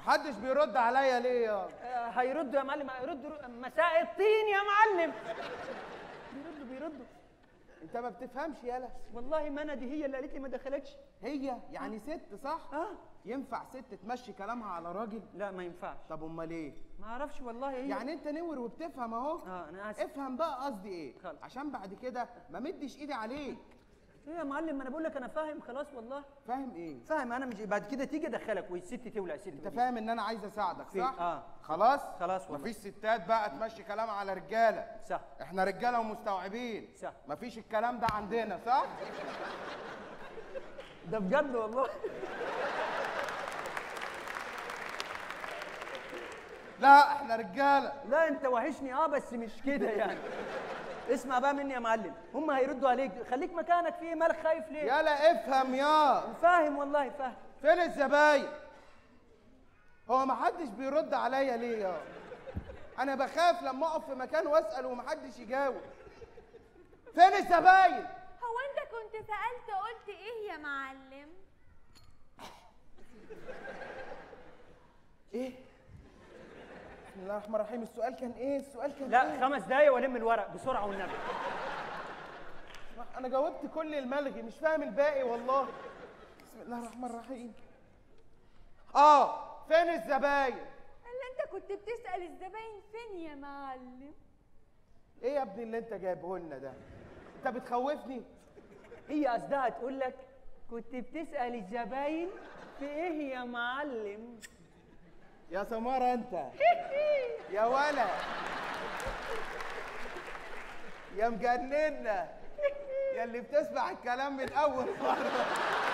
محدش بيرد عليا ليه يا آه، هيردوا يا معلم هيردوا رو- مساء الطين يا معلم بيردوا بيردوا انت ما بتفهمش يالا والله ما انا دي هي اللي قالت لي ما دخلتش هي يعني ست صح اه ينفع ست تمشي كلامها على راجل لا ما ينفعش طب امال ايه ما اعرفش والله هي يعني انت نور وبتفهم اهو اه انا اسف افهم بقى قصدي ايه خلاص. عشان بعد كده ما مدش ايدي عليك ايه يا معلم ما انا بقول لك انا فاهم خلاص والله فاهم ايه فاهم انا مش بعد كده تيجي ادخلك والست تولع الست انت فاهم ان انا عايز اساعدك في- صح آه. خلاص خلاص والله. مفيش ستات بقى تمشي كلام على رجاله صح احنا رجاله ومستوعبين صح. مفيش الكلام ده عندنا صح ده بجد والله لا احنا رجاله لا انت وحشني اه بس مش كده يعني اسمع بقى مني يا معلم هم هيردوا عليك خليك مكانك في إيه؟ مالك خايف ليه يلا افهم يا فاهم والله فاهم فين الزباين هو محدش بيرد عليا ليه يا انا بخاف لما اقف في مكان واسال ومحدش يجاوب فين الزباين هو انت كنت سألت قلت ايه يا معلم ايه بسم الله الرحمن الرحيم السؤال كان ايه السؤال كان لا إيه؟ خمس دقايق والم الورق بسرعه والنبي انا جاوبت كل الملغي مش فاهم الباقي والله بسم الله الرحمن الرحيم اه فين الزباين اللي انت كنت بتسأل الزباين فين يا معلم ايه يا ابني اللي انت جايبه لنا ده انت بتخوفني هي قصدها تقول لك كنت بتسال الزباين في ايه يا معلم يا سمارة انت يا ولا يا مجننا يا اللي بتسمع الكلام من اول مرة